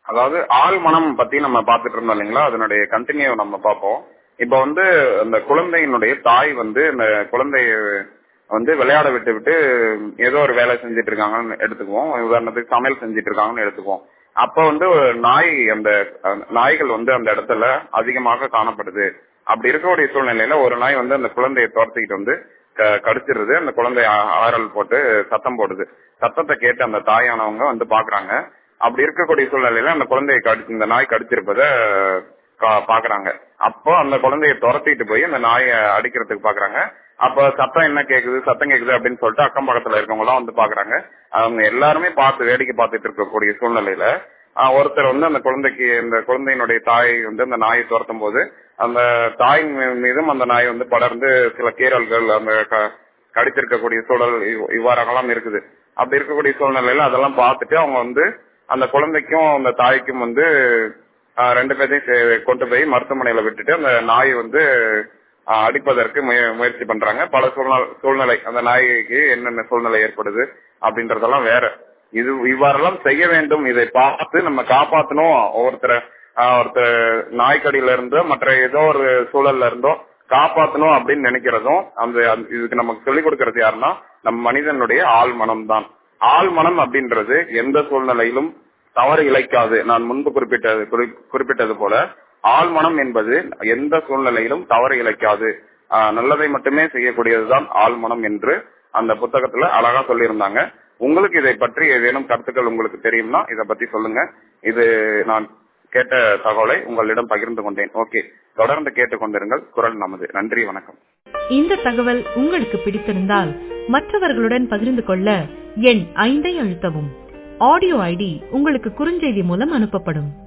அதாவது ஆள் மனம் பத்தி நம்ம பாத்துட்டு இருந்தோம் இல்லைங்களா அதனுடைய கண்டினியூ நம்ம பார்ப்போம் இப்ப வந்து அந்த குழந்தையினுடைய தாய் வந்து இந்த குழந்தைய வந்து விளையாட விட்டு விட்டு ஏதோ ஒரு வேலை செஞ்சுட்டு இருக்காங்கன்னு எடுத்துக்குவோம் உதாரணத்துக்கு சமையல் செஞ்சுட்டு இருக்காங்கன்னு எடுத்துக்குவோம் அப்ப வந்து ஒரு நாய் அந்த அஹ், நாய்கள் வந்து அந்த இடத்துல அதிகமாக காணப்படுது அப்படி இருக்கக்கூடிய சூழ்நிலையில ஒரு நாய் வந்து அந்த குழந்தையை துரத்திக்கிட்டு வந்து க- கடிச்சிருது அந்த குழந்தை ஆ- ஆறல் போட்டு சத்தம் போடுது சத்தத்தை கேட்டு அந்த தாயானவங்க வந்து பாக்குறாங்க அப்படி இருக்கக்கூடிய சூழ்நிலையில அந்த குழந்தையை கடி இந்த நாய் கடிச்சிருப்பத கா- பாக்குறாங்க அப்போ அந்த குழந்தைய துரத்திட்டு போய் அந்த நாயை அடிக்கிறதுக்கு பாக்குறாங்க அப்ப சத்தம் என்ன கேக்குது சத்தம் கேக்குது அப்படின்னு சொல்லிட்டு அக்கம் பக்கத்துல இருக்கவங்க எல்லாம் வந்து பாக்குறாங்க அவங்க எல்லாருமே பார்த்து வேடிக்கை பார்த்துட்டு இருக்கக்கூடிய சூழ்நிலையில ஆஹ், ஒருத்தர் வந்து அந்த குழந்தைக்கு இந்த குழந்தையினுடைய தாய் வந்து அந்த நாயை துரத்தும் போது அந்த தாயின் மீ- மீதும் அந்த நாய் வந்து படர்ந்து சில கீறல்கள் அந்த க- கடித்திருக்கக்கூடிய சூழல் இவ்- இவ்வாறெல்லாம் இருக்குது அப்படி இருக்கக்கூடிய சூழ்நிலையில அதெல்லாம் பார்த்துட்டு அவங்க வந்து அந்த குழந்தைக்கும் அந்த தாய்க்கும் வந்து ஆஹ், ரெண்டு பேரையும் சே- கொண்டு போய் மருத்துவமனையில விட்டுட்டு அந்த நாய் வந்து ஆஹ், அடிப்பதற்கு முய- முயற்சி பண்றாங்க பல சூழ்நிலை சூழ்நிலை அந்த நாய்க்கு என்னென்ன சூழ்நிலை ஏற்படுது அப்படின்றதெல்லாம் வேற இது இவ்வாறெல்லாம் செய்ய வேண்டும் இதை பார்த்து நம்ம காப்பாத்தணும் ஒருத்தரை ஆஹ், ஒருத்தர் நாய்க்கடியில இருந்தோ மற்ற ஏதோ ஒரு சூழல்ல இருந்தோ காப்பாத்தணும் அப்படின்னு நினைக்கிறதும் அந்த அந்த- இதுக்கு நமக்கு சொல்லிக் கொடுக்கறது யாருன்னா நம்ம மனிதனுடைய ஆள் மனம் தான் ஆள் மனம் அப்படின்றது எந்த சூழ்நிலையிலும் தவறு இழைக்காது நான் முன்பு குறிப்பிட்டது குறி- குறிப்பிட்டது போல ஆள் மனம் என்பது எந்த சூழ்நிலையிலும் தவறு இழைக்காது ஆஹ், நல்லதை மட்டுமே செய்யக்கூடியதுதான் ஆள் மனம் என்று அந்த புத்தகத்துல அழகா சொல்லியிருந்தாங்க உங்களுக்கு இதை பற்றி ஏதேனும் கருத்துக்கள் உங்களுக்கு தெரியும்னா இதை பத்தி சொல்லுங்க இது நான் கேட்ட தகவலை உங்களிடம் பகிர்ந்து கொண்டேன் ஓகே தொடர்ந்து கேட்டுக்கொண்டிருங்கள் குரல் நமது நன்றி வணக்கம் இந்த தகவல் உங்களுக்கு பிடித்திருந்தால் மற்றவர்களுடன் பகிர்ந்து கொள்ள எண் ஐந்தை அழுத்தவும் ஆடியோ ஐடி உங்களுக்கு குறுஞ்செய்தி மூலம் அனுப்பப்படும்